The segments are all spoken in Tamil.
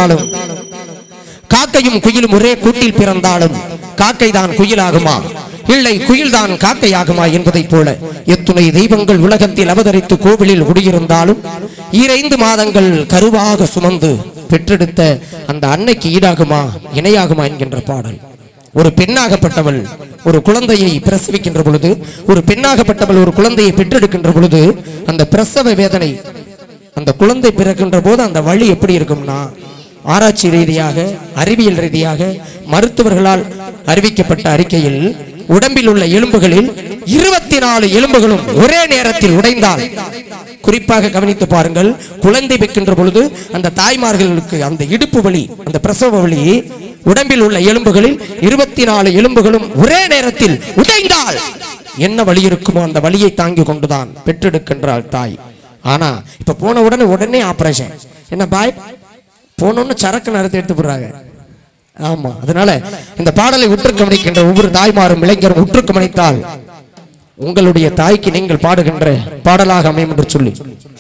பிறந்தாலும் காக்கையும் குயிலும் ஒரே கூட்டில் பிறந்தாலும் காக்கை தான் குயிலாகுமா இல்லை குயில்தான் காக்கையாகுமா என்பதைப் போல எத்துணை தெய்வங்கள் உலகத்தில் அவதரித்து கோவிலில் குடியிருந்தாலும் ஈரைந்து மாதங்கள் கருவாக சுமந்து பெற்றெடுத்த அந்த அன்னைக்கு ஈடாகுமா இணையாகுமா என்கின்ற பாடல் ஒரு பெண்ணாகப்பட்டவள் ஒரு குழந்தையை பிரசவிக்கின்ற பொழுது ஒரு பெண்ணாகப்பட்டவள் ஒரு குழந்தையை பெற்றெடுக்கின்ற பொழுது அந்த பிரசவ வேதனை அந்த குழந்தை பிறக்கின்ற போது அந்த வழி எப்படி இருக்கும்னா ஆராய்ச்சி ரீதியாக அறிவியல் ரீதியாக மருத்துவர்களால் அறிவிக்கப்பட்ட அறிக்கையில் உடம்பில் உள்ள எலும்புகளில் இருபத்தி நாலு எலும்புகளும் ஒரே நேரத்தில் உடைந்தால் குறிப்பாக கவனித்து பாருங்கள் குழந்தை பெற்கின்ற பொழுது அந்த தாய்மார்களுக்கு அந்த இடுப்பு வலி அந்த பிரசவ வலி உடம்பில் உள்ள எலும்புகளில் இருபத்தி நாலு எலும்புகளும் ஒரே நேரத்தில் உடைந்தால் என்ன வலி இருக்குமோ அந்த வலியை தாங்கி கொண்டுதான் பெற்றெடுக்கின்றாள் தாய் ஆனா இப்ப போன உடனே உடனே ஆபரேஷன் என்ன பாய் போனோன்னு சரக்கு நடத்தி எடுத்து போடுறாங்க ஆமா அதனால இந்த பாடலை உற்று கவனிக்கின்ற ஒவ்வொரு தாய்மாரும் இளைஞரும் உற்று கவனித்தால் உங்களுடைய தாய்க்கு நீங்கள் பாடுகின்ற பாடலாக அமையும் என்று சொல்லி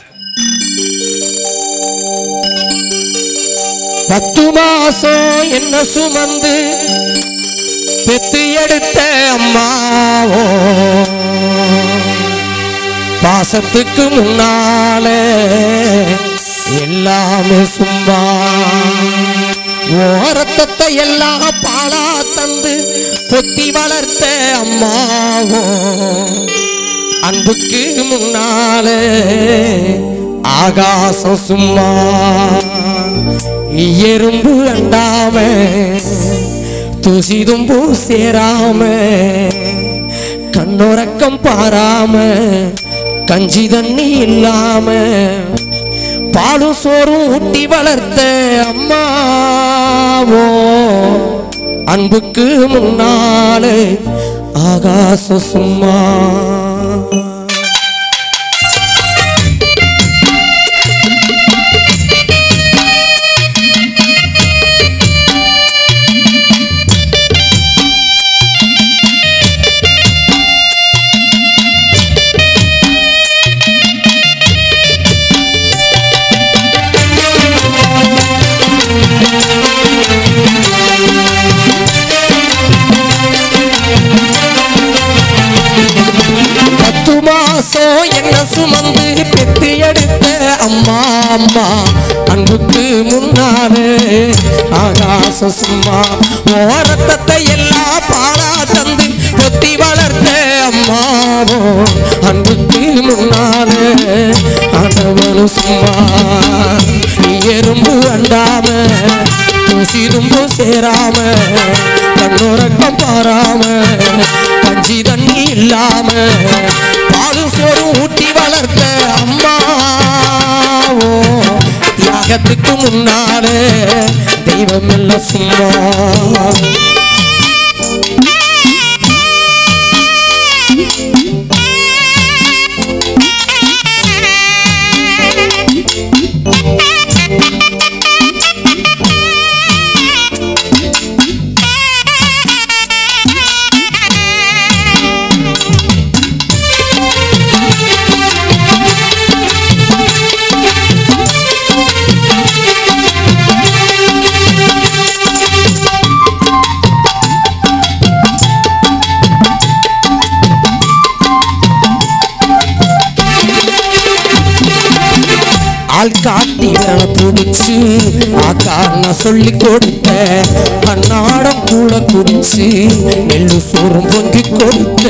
பத்து மாசம் என்ன சுமந்து பெத்து எடுத்த அம்மாவோ பாசத்துக்கு முன்னால எல்லாமே சும்மா ஓரத்தத்தை எல்லாம் பாலா தந்து பொத்தி வளர்த்த அம்மாவோ அன்புக்கு முன்னால ஆகாசம் சும்மா எறும்பு அண்டாம தூசி தும்பு சேராம கண்ணுறக்கம் பாராம கஞ்சி தண்ணி இல்லாம பாலும் சோறும் ஊட்டி வளர்த்த அம்மாவோ அன்புக்கு முன்னாலே ஆகாசம் சும்மா பத்து மாசம் என்ன சுமந்து பெத்து எடுத்த அம்மா அம்மா அன்புக்கு முன்னாலே ஆகாச சும்மா ஓரத்தத்தை எல்லாம் பாலா தந்து பொத்தி வளர்த்த அம்மாவோ அன்புக்கு முன்னாலே ஆண்டவனும் சும்மா எறும்பு அண்டாம தூசிரும்பு சேராம கண்ணுறக்கம் பாராம கஞ்சி தண்ணி இல்லாம பாலும் சோறு ஊட்டி வளர்த்த அம்மாவோ தியாகத்துக்கு முன்னாலே தெய்வம் இல்ல சும்மா ஆள் காட்டி விரல பிடிச்சு ஆக்கா நான் சொல்லி கொடுத்த அன்னாடம் கூட குடிச்சு நெல்லு சோறும் பொங்கி கொடுத்த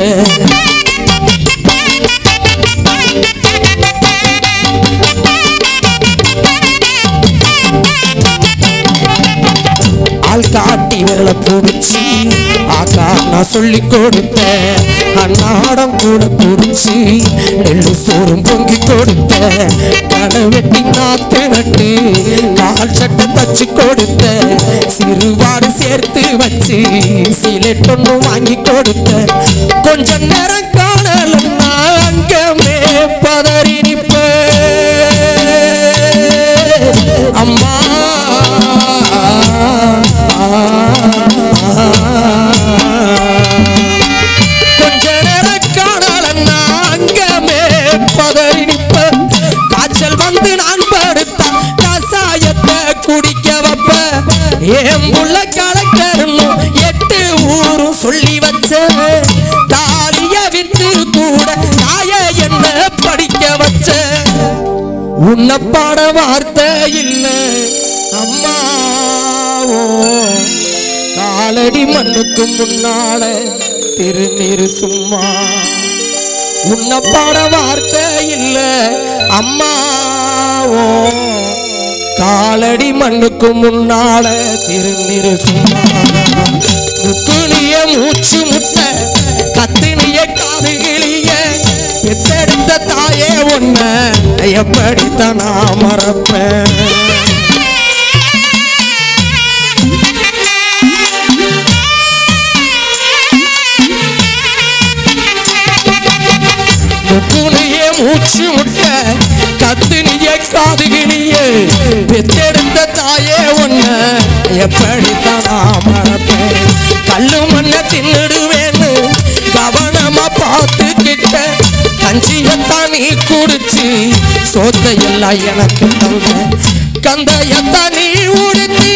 ஆள் காட்டி விரல பிடிச்சி ஆக்கா நான் சொல்லி கொடுத்த அன்னாடம் கூட குடிச்சு நெல்லு சோறும் பொங்கி கொடுத்த கடை வெட்டி நாத்து நட்டு கால் சட்டை தச்சு கொடுத்த சிறுவாடு சேர்த்து வச்சு சிலட்டொன்னு வாங்கி கொடுத்த கொஞ்ச நேரம் காணலன்னா அங்கமே பதறி நிப்ப அம்மா கொஞ்ச நேரம் காணலன்னா அங்கமே பதறி நிப்ப காய்ச்சல் வந்து நான் படுத்த கசாயத்தை குடிக்க வைப்ப என் புள்ள கலக்கரணும் எட்டு ஊரும் சொல்லி வச்ச தாலிய விட்டு கூட தாய என்ன படிக்க வச்ச உன்னை பாட வார்த்தை இல்ல அம்மாவோ காலடி மண்ணுக்கு முன்னால திருநீரு சும்மா உன்னை பாட வார்த்தை இல்ல அம்மாவோ காலடி மண்ணுக்கு முன்னால திருநீரு சும்மா முக்குனிய மூச்சு முட்டை கத்தினிய காதுகிளிய பெத்தெடுத்த தாயே ஒன்ன எப்படித்தான் நான் மறப்பேன் முக்குனியே மூச்சு முட்ட கத்துனிய காதுகினிய பெத்தெடுத்த தாயே ஒன்ன எப்படித்தான் நான் மறப்பேன் கல்லு மண்ண தின்னுடுவேன்னு கவனமா பார்த்துக்கிட்ட கஞ்சியத்தான் நீ குடிச்சு சோத்தையெல்லாம் எனக்கு தந்த கந்தையத்தான் நீ உடுத்தி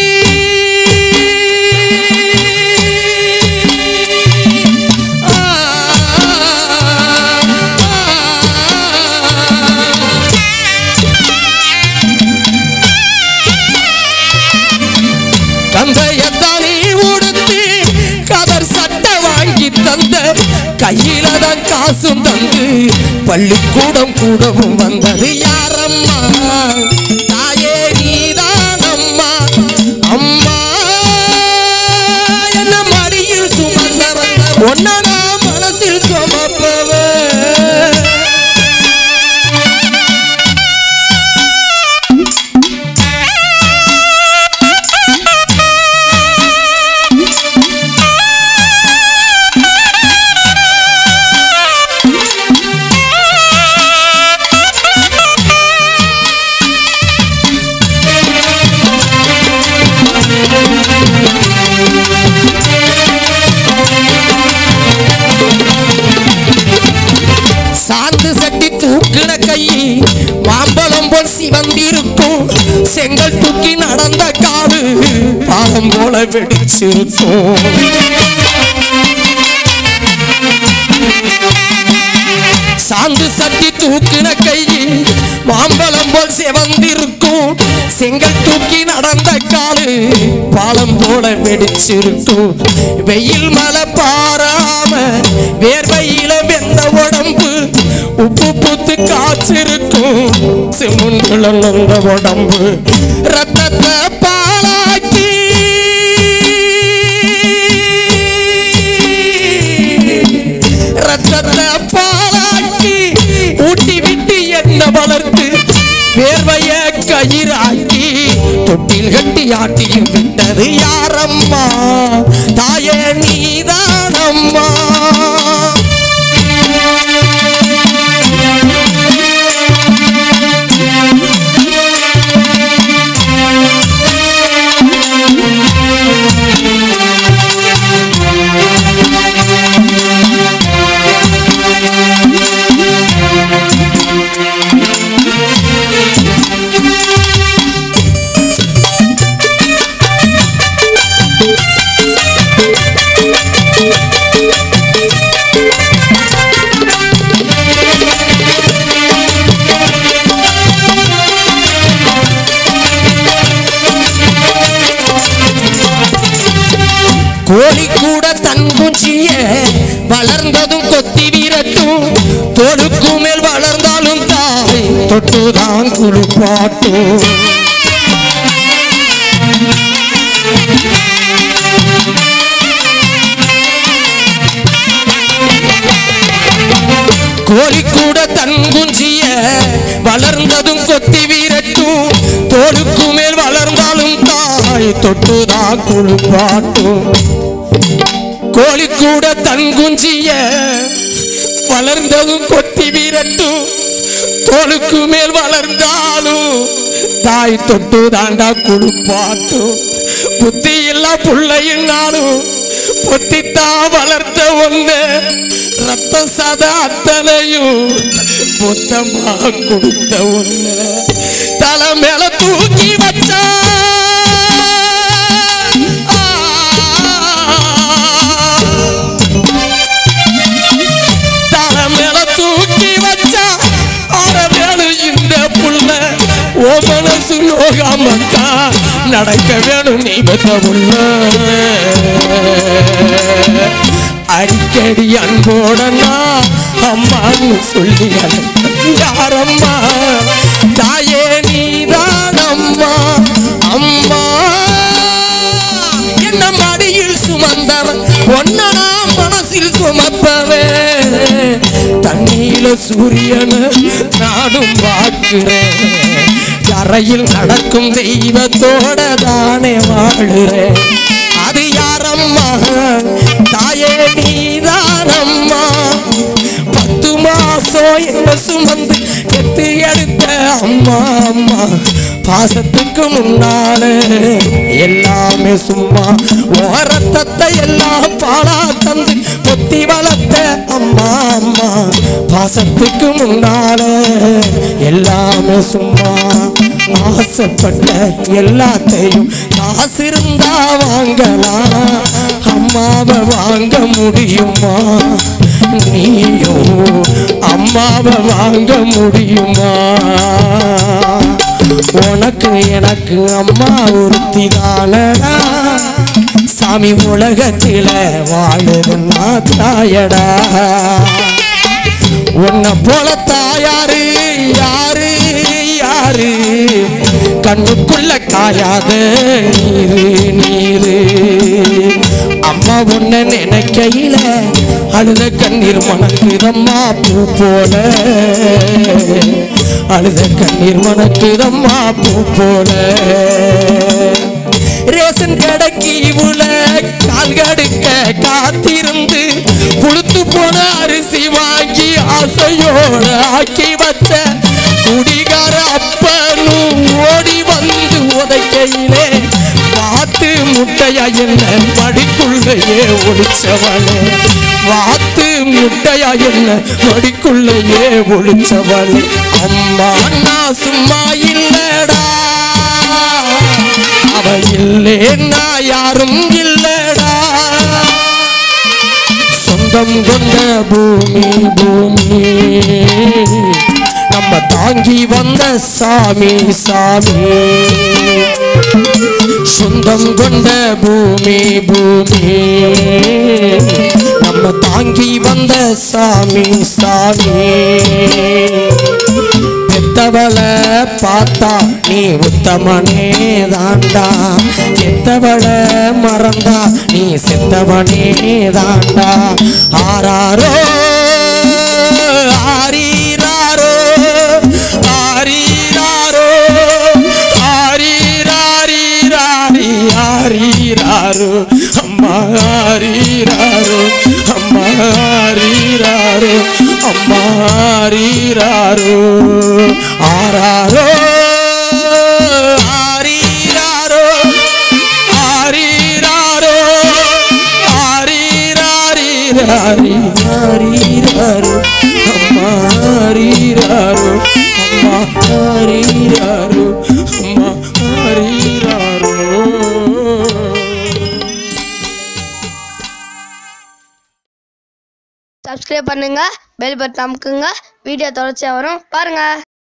கந்தையத்தான் நீ உடுத்தி கதர் சட்டை வாங்கி தந்த கையில தான் காசும் தந்து பள்ளிக்கூடம் கூடவும் வந்தது யாரம்மா தாயே நீதான் அம்மா அம்மா என்ன மடியில் சுமந்தவன் ஒன்ன நான் மனசில் சுமப்பவன் சாந்து சட்டி தூக்குன கை மாம்பழம் போல் சிவந்திருக்கும் செங்கல் தூக்கி நடந்த காடு பாலம் போல வெடிச்சிருக்கும் சாந்து சட்டி தூக்குன கை மாம்பழம் போல் சிவந்திருக்கும் செங்கல் தூக்கி நடந்த காடு பாலம் போல வெடிச்சிருக்கும் வெயில் மழை பாராம வேர்வையில வெந்த உடம்பு உப்பு பூத்து காய்ச்சிருக்கும் சிமுண்டுல நொந்த உடம்பு ரத்தத்தை பாலாக்கி ரத்தத்தை பாலாக்கி ஊட்டி விட்டு என்ன வளர்த்து வேர்வைய கயிறாக்கி தொட்டில் கட்டி ஆட்டியும் விட்டது யாரம்மா தாயே நீதானம்மா கோழி கூட தன் குஞ்சிய வளர்ந்ததும் கொத்தி வீரட்டும் தொடுக்கு மேல் வளர்ந்தாலும் தாய் தொட்டுதான் குளிப்பாட்டும் கோழி கூட தன் குஞ்சிய வளர்ந்ததும் கொத்தி வீரட்டும் தோளுக்கு மேல் வளர்ந்தாலும் தாய் தொட்டுதான் குளிப்பாட்டும் கோழி கூட தன் குஞ்சிய வளர்ந்ததும் கொத்தி வீரட்டும் தோளுக்கு மேல் வளர்ந்தாலும் தாய் தொட்டு தாண்டா குளிப்பாட்டும் புத்தி இல்லா புள்ளையினாலும் பொத்தித்தான் வளர்த்த ஒண்ணு ரத்த சத அத்தனையும் மொத்தமா கொடுத்த ஒண்ணு தலை மேல தூக்கி வச்சா நோகாமத்தான் நடக்க வேணும் நீ பெத்த உள்ள அடிக்கடி அன்போடனா அம்மான்னு சொல்லி அழைத்தது யாரம்மா தாயே நீதான் அம்மா அம்மா என்ன மடியில் சுமந்தவன் ஒன்ன நான் மனசில் சுமப்பவன் தண்ணீல சூரியனை நானும் பார்க்கிறேன் கரையில் நடக்கும் தெய்வத்தோட தானே வாழுறேன் அது யாரம்மா தாயே நீதானம்மா பத்து மாசம் என்ன சுமந்து எத்து எடுத்த அம்மா அம்மா பாசத்துக்கு முன்னால எல்லாமே சும்மா ஓரத்தத்தை எல்லாம் பாலா தந்து பொத்தி வளர்த்த அம்மா அம்மா பாசத்துக்கு முன்னால எல்லாமே சும்மா ஆசைப்பட்ட எல்லாத்தையும் காசு இருந்தா வாங்கலாம் அம்மாவை வாங்க முடியுமா நீயும் அம்மாவை வாங்க முடியுமா உனக்கு எனக்கு அம்மா ஒருத்தி தானடா சாமி உலகத்தில வாழுதுன்னா தாயடா உன்னை போல தாயாரு யாரு யாரு கண்ணுக்குள்ள காயாத நீரு நீரு அம்மா உன்னை நினைக்கையில அழுத கண்ணீர் மணக்குதம்மா பூ போல அழுத கண்ணீர் மணக்குதம்மா பூ போல ரேஷன் கடைக்கு இவுல கால் கடுக்க காத்திருந்து புழுத்து போன அரிசி வாங்கி ஆசையோட ஆக்கி வச்ச குடிகார அப்பனும் ஓடி வந்து உதைக்கையிலே வாத்து முட்டையா என்ன மடிக்குள்ளையே ஒளிச்சவளே வாத்து முட்டையா என்ன மடிக்குள்ளையே ஒளிச்சவளே அம்மா நான் சும்மா இல்லடா அவ இல்லேன்னா யாரும் இல்லடா சொந்தம் கொண்ட பூமி பூமி நம்ம தாங்கி வந்த சாமி சாமி சொந்தம் கொண்ட பூமி பூமி நம்ம தாங்கி வந்த சாமி சாமி பெத்தவளை பார்த்தா நீ உத்தமனே தாண்டா எத்தவளை மறந்தா நீ செத்தவனே தாண்டா ஆராரோ ஆரீராரோ ஆரீராரோ ஆரீராரீராரி ஆரீராரோ அம்மா ஆரீராரோ அம்மா ஆரீராரோ அம்மா ஆரீராரோ ஆராரோ ஆரீராரோ ஆரீராரோ ஆரீராரீராரி ஆரீராரோ அம்மா ஆரீராரோ அம்மா ஆரீராரோ அம்மா ஆரீராரோ சப்ஸ்கிரைப் பண்ணுங்க பெல் பட்டன் அமுக்குங்க வீடியோ தொடர்ச்சியாக வரும் பாருங்க